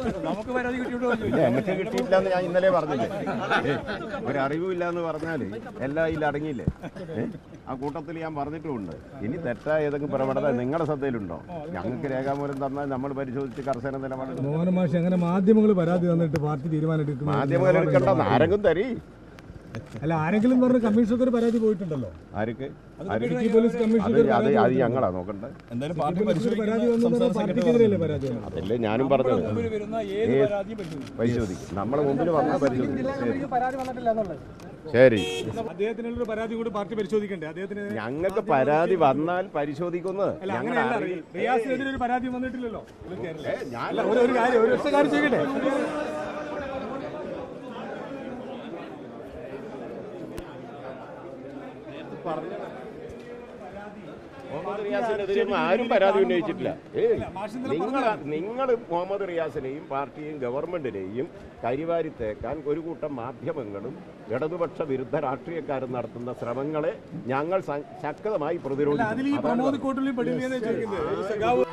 നമുക്ക് പരാതി കിട്ടിയിട്ട് ഇല്ല എനിക്ക് കിട്ടിയില്ല എന്ന് ഞാൻ ഇന്നലെ പറഞ്ഞില്ലേ ഏ, ഒരു അറിവുമില്ല എന്ന് പറഞ്ഞാൽ എല്ലാം ഇതിൽ അടങ്ങിയില്ലേ ഏ, ആ കൂട്ടത്തിൽ ഞാൻ പറഞ്ഞിട്ടുമുണ്ട് ഇനി തെറ്റായ ഏതെങ്കിലും പ്രവണത നിങ്ങളുടെ ശ്രദ്ധയിലുണ്ടോ ഞങ്ങൾക്ക് രേഖാമൂലം തന്നാൽ നമ്മൾ പരിശോധിച്ച് കർശന നിലപാട് മോഹന മാഷി അങ്ങനെ മാധ്യമങ്ങൾ പരാതി തന്നിട്ട് പാർട്ടി തീരുമാനം എടുക്കുന്നു മാധ്യമങ്ങൾ എടുക്കണ്ട ആരെങ്കിലും തരി അല്ല ആരെങ്കിലും പറഞ്ഞ കമ്മീഷണർക്ക് ഒരു പരാതി പോയിട്ടുണ്ടല്ലോ ആർക്ക് സിറ്റി പോലീസ് അത് കമ്മീഷണർ അത് അത് ഞങ്ങളാ നോക്കണ്ടേ എന്തായാലും പാർട്ടി ഒരു പരാതി പരിശോധിക്കുന്ന വന്നു സംസ്ഥാന പാർട്ടിക്കെതിരെയല്ലേ പരാതി വന്നത് അതല്ലേ ഞാനും പറഞ്ഞത് മുമ്പിൽ വരുന്ന ഏത് ഏത് പരാതിയും പരിശോധിക്കും പരിശോധിക്കും നമ്മളെ മുമ്പിൽ വന്നാൽ പരിശോധിക്കും ശരി. പരാതി വന്നിട്ടില്ല എന്നുള്ളത് ശരി അദ്ദേഹത്തിനുള്ള പരാതി കൂടി പാർട്ടി പരിശോധിക്കണ്ടേ അദ്ദേഹത്തിന് ഞങ്ങൾക്ക് പരാതി വന്നാൽ പരിശോധിക്കുന്നത് അല്ല ഞങ്ങൾ അങ്ങനെയല്ല അറിയി- റിയാസിനെതിരെ ഒരു പരാതി വന്നിട്ടില്ലല്ലോ ഏ, ഞാൻ അല്ല ഒരു ഒരു കാര്യം ഒരു ഒറ്റ കാര്യം ചോദിക്കട്ടെ മുഹമ്മദ് റിയാസിനെതിരെ ഒന്നും ആരും പരാതി ഉന്നയിച്ചിട്ടില്ല ഏയ് നിങ്ങൾ നിങ്ങൾ മുഹമ്മദ് റിയാസിനെയും പാർട്ടിയെയും ഗവൺമെന്റിനെയും കരിവാരി തേക്കാൻ ഒരു കൂട്ടം മാധ്യമങ്ങളും ഇടതുപക്ഷ വിരുദ്ധ രാഷ്ട്രീയക്കാരും നടത്തുന്ന ശ്രമങ്ങളെ ഞങ്ങൾ സ- ശക്തമായി അതിൽ ഈ പ്രതിരോധിക്കും അതാണ് പ്രമോദ് കോട്ടിലും പെടില്ലെന്ന് ചോദിക്കുന്നത് ഈ സഖാവ്